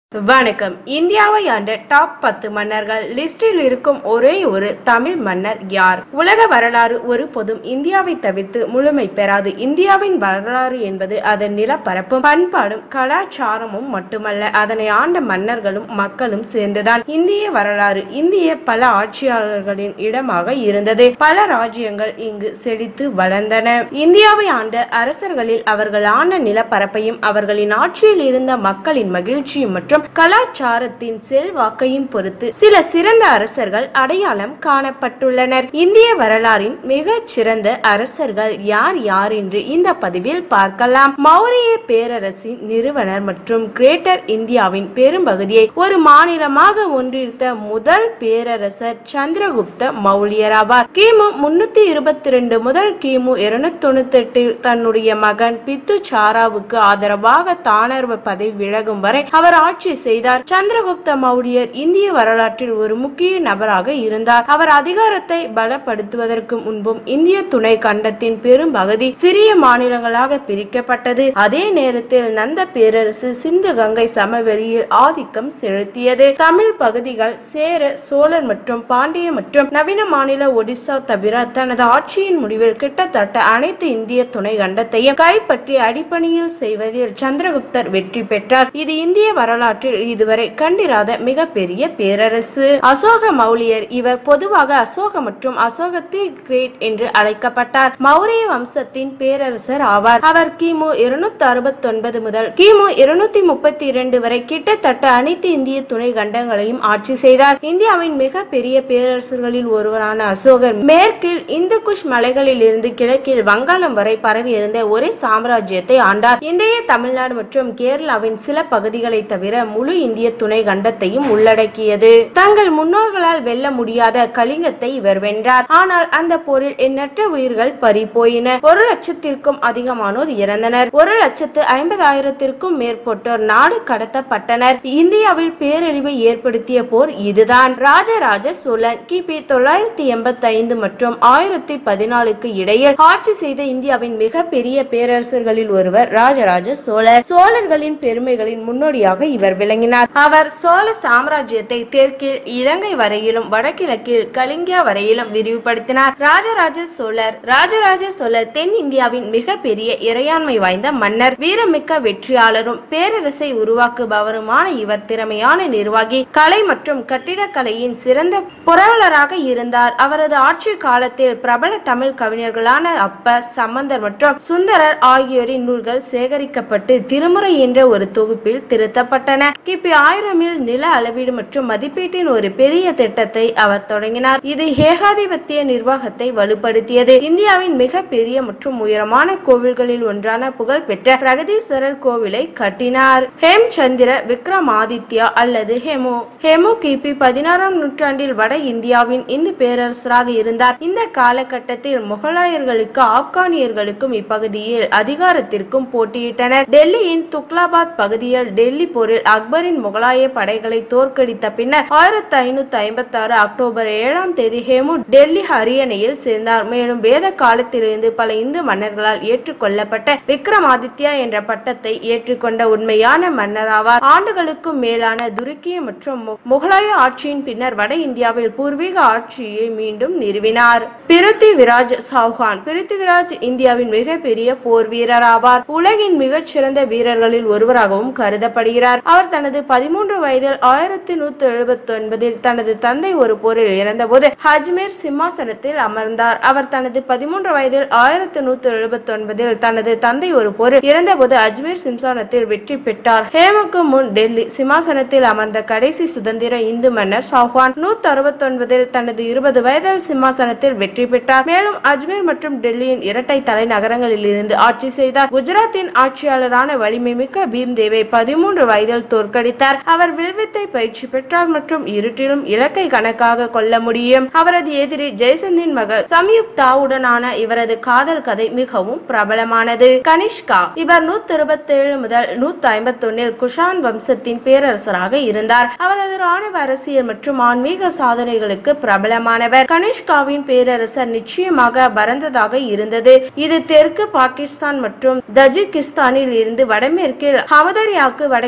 வணக்கம் இந்தியாவை ஆண்ட டாப் பத்து மன்னர்கள் லிஸ்டில் இருக்கும் ஒரே ஒரு தமிழ் மன்னர் யார் உலக வரலாறு ஒருபோதும் இந்தியாவை தவிர்த்து முழுமை பெறாது இந்தியாவின் வரலாறு என்பது அதன் நிலப்பரப்பும் பண்பாடும் கலாச்சாரமும் மட்டுமல்ல அதனை ஆண்ட மன்னர்களும் மக்களும் சேர்ந்துதான் இந்திய வரலாறு இந்திய பல ஆட்சியாளர்களின் இடமாக இருந்தது பல ராஜ்யங்கள் இங்கு செழித்து வளர்ந்தன இந்தியாவை ஆண்ட அரசர்களில் அவர்கள் ஆண்ட நிலப்பரப்பையும் அவர்களின் ஆட்சியில் இருந்த மக்களின் மகிழ்ச்சியும் மற்றும் கலாச்சாரத்தின் செல்வாக்கையும் பொறுத்து சில சிறந்த அரசர்கள் அடையாளம் காணப்பட்டுள்ளனர் இந்திய வரலாறின் மிகச் சிறந்த அரசர்கள் யார் யார் என்று இந்த பதிவில் பார்க்கலாம் மௌரிய பேரரசின் நிறுவனர் மற்றும் கிரேட்டர் இந்தியாவின் பெரும்பகுதியை ஒரு மாநிலமாக ஒன்றிருந்த முதல் பேரரசர் சந்திரகுப்த மௌலியர் ஆவார் கிமு முன்னூத்தி இருபத்தி ரெண்டு முதல் கிமு இருநூத்தி தொண்ணூத்தி எட்டில் தன்னுடைய மகன் பித்து சாராவுக்கு ஆதரவாக தானர்வ பதவி விலகும் வரை அவர் ஆட்சி செய்தார் சந்திரகுப்த மௌரியர் இந்திய வரலாற்றில் ஒரு முக்கிய நபராக இருந்தார் அவர் அதிகாரத்தை பலப்படுத்துவதற்கு முன்பும் இந்திய துணை கண்டத்தின் பெரும் பகுதி சிறிய மாநிலங்களாக பிரிக்கப்பட்டது அதே நேரத்தில் நந்த பேரரசு சிந்து கங்கை சமவெளியில் ஆதிக்கம் செலுத்தியது தமிழ் பகுதிகள் சேர சோழர் மற்றும் பாண்டிய மற்றும் நவீன மாநில ஒடிசா தவிர தனது ஆட்சியின் முடிவில் கிட்டத்தட்ட அனைத்து இந்திய துணை கண்டத்தையும் கைப்பற்றி அடிப்பணியில் செய்வதில் சந்திரகுப்தர் வெற்றி பெற்றார் இது இந்திய வரலாற்றில் இதுவரை கண்டிராத மிகப்பெரிய பேரரசு அசோக மௌலியர் இவர் பொதுவாக அசோக மற்றும் அசோக தி கிரேட் என்று அழைக்கப்பட்டார் மௌரிய வம்சத்தின் பேரரசர் ஆவார் அவர் கிமு இருநூத்தி அறுபத்தி ஒன்பது முதல் கிமு இருநூத்தி முப்பத்தி இரண்டு வரை கிட்டத்தட்ட அனைத்து இந்திய துணை கண்டங்களையும் ஆட்சி செய்தார் இந்தியாவின் மிக பெரிய பேரரசர்களில் ஒருவரான அசோகர் மேற்கில் இந்து குஷ் மலைகளில் இருந்து கிழக்கில் வங்காளம் வரை பரவி இருந்த ஒரே சாம்ராஜ்யத்தை ஆண்டார் இன்றைய தமிழ்நாடு மற்றும் கேரளாவின் சில பகுதிகளை தவிர முழு இந்திய துணை கண்டத்தையும் உள்ளடக்கியது தங்கள் முன்னோர்களால் வெல்ல முடியாத கலிங்கத்தை இவர் வென்றார் ஆனால் அந்த போரில் எண்ணற்ற உயிர்கள் பறி போயின ஒரு லட்சத்திற்கும் அதிகமானோர் இறந்தனர் ஒரு லட்சத்து ஐம்பதாயிரத்திற்கும் மேற்பட்டோர் நாடு கடத்தப்பட்டனர் இந்தியாவில் பேரழிவை ஏற்படுத்திய போர் இதுதான் ராஜராஜ சோழன் கிபி தொள்ளாயிரத்தி எண்பத்தி ஐந்து மற்றும் ஆயிரத்தி பதினாலுக்கு இடையில் ஆட்சி செய்த இந்தியாவின் மிகப்பெரிய பேரரசர்களில் ஒருவர் ராஜராஜ சோழர் சோழர்களின் பெருமைகளின் முன்னோடியாக இவர் விளங்கினார் அவர் சோழ சாம்ராஜ்யத்தை தெற்கில் இலங்கை வரையிலும் வடகிழக்கில் கலிங்கா வரையிலும் விரிவுபடுத்தினார் ராஜராஜ சோழர் ராஜராஜ சோழர் தென் இந்தியாவின் மிகப்பெரிய இறையாண்மை வாய்ந்த மன்னர் வீரமிக்க வெற்றியாளரும் பேரரசை உருவாக்குபவருமான இவர் திறமையான நிர்வாகி கலை மற்றும் கட்டிடக்கலையின் சிறந்த புரவலராக இருந்தார் அவரது ஆட்சி காலத்தில் பிரபல தமிழ் கவிஞர்களான அப்பர் சம்பந்தர் மற்றும் சுந்தரர் ஆகியோரின் நூல்கள் சேகரிக்கப்பட்டு திருமுறை என்ற ஒரு தொகுப்பில் திருத்தப்பட்டன கிபி ஆயிரமில் நில அளவீடு மற்றும் மதிப்பீட்டின் ஒரு பெரிய திட்டத்தை அவர் தொடங்கினார் இது ஏகாதிபத்திய நிர்வாகத்தை வலுப்படுத்தியது இந்தியாவின் மிக பெரிய மற்றும் உயரமான கோவில்களில் ஒன்றான புகழ்பெற்ற பிரகதீஸ்வரர் கோவிலை கட்டினார் ஹேம்சந்திர விக்ரமாதித்யா அல்லது ஹெமு ஹெமு கிபி பதினாறாம் நூற்றாண்டில் வட இந்தியாவின் இந்து பேரரசராக இருந்தார் இந்த காலகட்டத்தில் முகலாயர்களுக்கு ஆப்கானியர்களுக்கும் இப்பகுதியில் அதிகாரத்திற்கும் போட்டியிட்டனர் டெல்லியின் துக்லாபாத் பகுதியில் டெல்லி போரில் அக்பரின் முகலாய படைகளை தோற்கடித்த பின்னர் ஆயிரத்தி ஐநூத்தி ஐம்பத்தி ஆறு அக்டோபர் ஏழாம் தேதி ஹேமு டெல்லி ஹரியணையில் சேர்ந்தார் மேலும் வேத காலத்திலிருந்து பல இந்து மன்னர்களால் ஏற்றுக்கொள்ளப்பட்ட விக்ரமாதித்யா என்ற பட்டத்தை ஏற்றுக்கொண்ட உண்மையான மன்னராவார் ஆண்டுகளுக்கும் மேலான துருக்கிய மற்றும் மு- முகலாய ஆட்சியின் பின்னர் வட இந்தியாவில் பூர்வீக ஆட்சியை மீண்டும் நிறுவினார் பிருத்திவிராஜ் சௌஹான் பிருத்திவிராஜ் இந்தியாவின் மிகப்பெரிய போர் வீரர் ஆவார் உலகின் மிகச்சிறந்த வீரர்களில் ஒருவராகவும் கருதப்படுகிறார் அவர் தனது பதிமூன்று வயதில் ஆயிரத்தி நூத்தி எழுபத்தி ஒன்பதில் தனது தந்தை ஒரு போரில் இறந்தபோது அஜ்மீர் சிம்மாசனத்தில் அமர்ந்தார் அவர் தனது பதிமூன்று வயதில் ஆயிரத்தி நூத்தி எழுபத்தி ஒன்பதில் தனது தந்தை ஒரு போரில் இறந்தபோது அஜ்மீர் சிம்சானத்தில் வெற்றி பெற்றார் ஹேமுக்கு முன் டெல்லி சிம்மாசனத்தில் அமர்ந்த கடைசி சுதந்திர இந்து மன்னர் சௌஹான் நூத்தி அறுபத்தி ஒன்பதில் தனது இருபது வயதில் சிம்மாசனத்தில் வெற்றி பெற்றார் மேலும் அஜ்மீர் மற்றும் டெல்லியின் இரட்டை தலைநகரங்களில் இருந்து ஆட்சி செய்தார் குஜராத்தின் ஆட்சியாளரான வலிமை மிக்க பீம்தேவை பதிமூன்று வயதில் தோற்கடித்தார் அவர் வில்வித்தை பயிற்சி பெற்றார் மற்றும் இருட்டிலும் இலக்கை கணக்காக கொள்ள முடியும் அவரது எதிரி ஜெய்சந்தின் மகள் சம்யுக்தாவுடனான இவரது காதல் கதை மிகவும் பிரபலமானது கனிஷ்கா இவர் நூத்தி இருபத்தி ஏழு முதல் நூத்தி ஐம்பத்தி ஒன்னில் குஷான் வம்சத்தின் பேரரசராக இருந்தார் அவரது ராணுவ அரசியல் மற்றும் ஆன்மீக சாதனைகளுக்கு பிரபலமானவர் கனிஷ்காவின் பேரரசர் நிச்சயமாக பரந்ததாக இருந்தது இது தெற்கு பாகிஸ்தான் மற்றும் தஜிகிஸ்தானில் இருந்து வடமேற்கில் ஹமதரியாவுக்கு வடக்கே பாகிஸ்தான்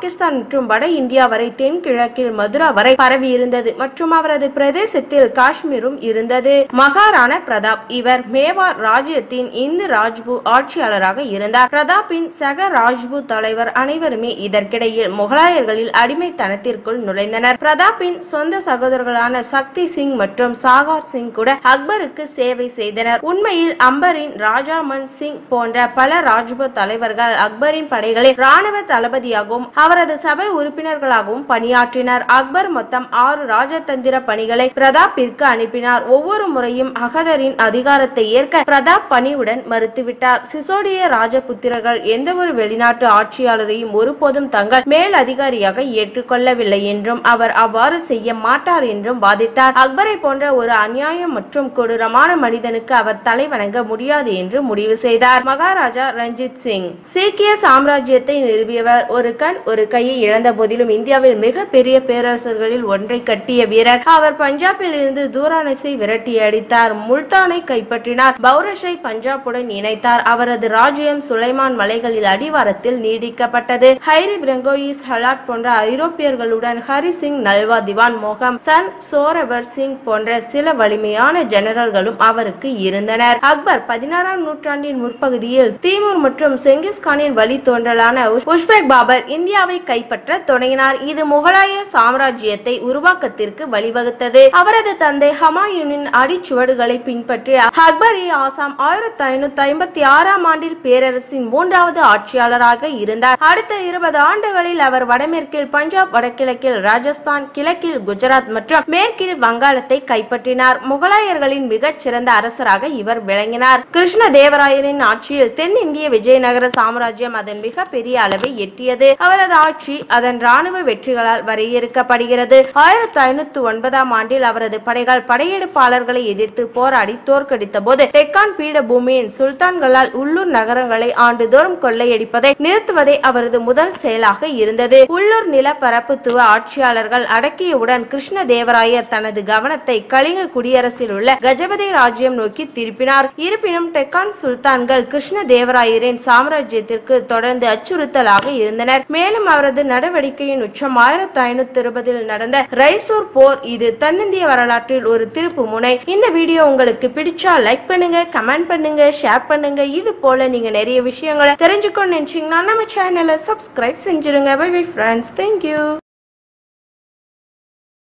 பாகிஸ்தான் மற்றும் வட இந்தியா வரை தென்கிழக்கில் மதுரா வரை பரவி இருந்தது மற்றும் அவரது பிரதேசத்தில் காஷ்மீரும் இருந்தது மகாராணா பிரதாப் இவர் மேவார் ராஜ்யத்தின் இந்து ராஜ்பு ஆட்சியாளராக இருந்தார் பிரதாப்பின் சக ராஜ்பு தலைவர் அனைவருமே இதற்கிடையில் முகலாயர்களில் அடிமைத்தனத்திற்குள் நுழைந்தனர் பிரதாப்பின் சொந்த சகோதரர்களான சக்தி சிங் மற்றும் சாகார் சிங் கூட அக்பருக்கு சேவை செய்தனர் உண்மையில் அம்பரின் ராஜாமன் சிங் போன்ற பல ராஜ்புத் தலைவர்கள் அக்பரின் படைகளில் ராணுவ தளபதியாகவும் அவரது சபை உறுப்பினர்களாகவும் பணியாற்றினர் அக்பர் மொத்தம் ஆறு ராஜதந்திர பணிகளை பிரதாப்பிற்கு அனுப்பினார் ஒவ்வொரு முறையும் அகதரின் அதிகாரத்தை ஏற்க பிரதாப் பணிவுடன் மறுத்துவிட்டார் சிசோடிய ராஜபுத்திரர்கள் எந்த ஒரு வெளிநாட்டு ஆட்சியாளரையும் ஒருபோதும் தங்கள் மேல் அதிகாரியாக ஏற்றுக்கொள்ளவில்லை என்றும் அவர் அவ்வாறு செய்ய மாட்டார் என்றும் வாதிட்டார் அக்பரை போன்ற ஒரு அநியாயம் மற்றும் கொடூரமான மனிதனுக்கு அவர் தலை வணங்க முடியாது என்று முடிவு செய்தார் மகாராஜா ரஞ்சித் சிங் சீக்கிய சாம்ராஜ்யத்தை நிறுவியவர் ஒரு கண் ஒரு கையை இழந்த போதிலும் இந்தியாவில் மிக பெரிய பேரரசர்களில் ஒன்றை கட்டிய வீரர் அவர் பஞ்சாபில் இருந்து தூரானஸை விரட்டி அடித்தார் முல்தானை கைப்பற்றினார் பௌரஷை பஞ்சாபுடன் இணைத்தார் அவரது ராஜ்யம் சுலைமான் மலைகளில் அடிவாரத்தில் நீடிக்கப்பட்டது ஹைரி பிரங்கோயிஸ் ஹலாட் போன்ற ஐரோப்பியர்களுடன் ஹரி சிங் நல்வா திவான் மோகம் சன் சோரவர் சிங் போன்ற சில வலிமையான ஜெனரல்களும் அவருக்கு இருந்தனர் அக்பர் பதினாறாம் நூற்றாண்டின் முற்பகுதியில் தீமூர் மற்றும் செங்கிஸ்கானின் வழித்தோன்றலான உஸ்- உஸ்பெக் பாபர் இந்தியாவை கைப்பற்ற தொடங்கினார் இது முகலாய சாம்ராஜ்யத்தை உருவாக்கத்திற்கு வழிவகுத்தது அவரது தந்தை ஹமாயூனின் அடிச்சுவடுகளை பின்பற்றி அக்பர் இ ஆசாம் ஆயிரத்தி ஐநூத்தி ஐம்பத்தி ஆறாம் ஆண்டில் பேரரசின் மூன்றாவது ஆட்சியாளராக இருந்தார் அடுத்த இருபது ஆண்டுகளில் அவர் வடமேற்கில் பஞ்சாப் வடகிழக்கில் ராஜஸ்தான் கிழக்கில் குஜராத் மற்றும் மேற்கில் வங்காளத்தை கைப்பற்றினார் முகலாயர்களின் மிகச் சிறந்த அரசராக இவர் விளங்கினார் கிருஷ்ண தேவராயரின் ஆட்சியில் தென்னிந்திய விஜயநகர சாம்ராஜ்யம் அதன் மிக பெரிய அளவை எட்டியது அவரது ஆட்சி அதன் ராணுவ வெற்றிகளால் வரையறுக்கப்படுகிறது ஆயிரத்தி ஐநூத்தி ஒன்பதாம் ஆண்டில் அவரது படைகள் படையெடுப்பாளர்களை எதிர்த்து போராடி தோற்கடித்த போது டெக்கான் பீடபூமியின் சுல்தான்களால் உள்ளூர் நகரங்களை ஆண்டுதோறும் கொள்ளையடிப்பதை நிறுத்துவதே அவரது முதல் செயலாக இருந்தது உள்ளூர் நிலப்பரப்புத்துவ ஆட்சியாளர்கள் அடக்கியவுடன் கிருஷ்ண தேவராயர் தனது கவனத்தை கலிங்க குடியரசில் உள்ள கஜபதி ராஜ்யம் நோக்கி திருப்பினார் இருப்பினும் டெக்கான் சுல்தான்கள் கிருஷ்ண தேவராயரின் சாம்ராஜ்யத்திற்கு தொடர்ந்து அச்சுறுத்தலாக இருந்தனர் மேலும் அவரது நடவடிக்கையின் உச்சம் ஆயிரத்தி ஐநூத்தி இருபதில் நடந்த ரைசூர் போர் இது தென்னிந்திய வரலாற்றில் ஒரு திருப்பு முனை இந்த வீடியோ உங்களுக்கு பிடிச்சா லைக் பண்ணுங்க கமெண்ட் பண்ணுங்க ஷேர் பண்ணுங்க இது போல நீங்க நிறைய விஷயங்களை தெரிஞ்சுக்கணும்னு நினைச்சீங்கன்னா நம்ம சேனலை சப்ஸ்கிரைப் செஞ்சிருங்க பை பை ஃப்ரெண்ட்ஸ் தேங்க்யூ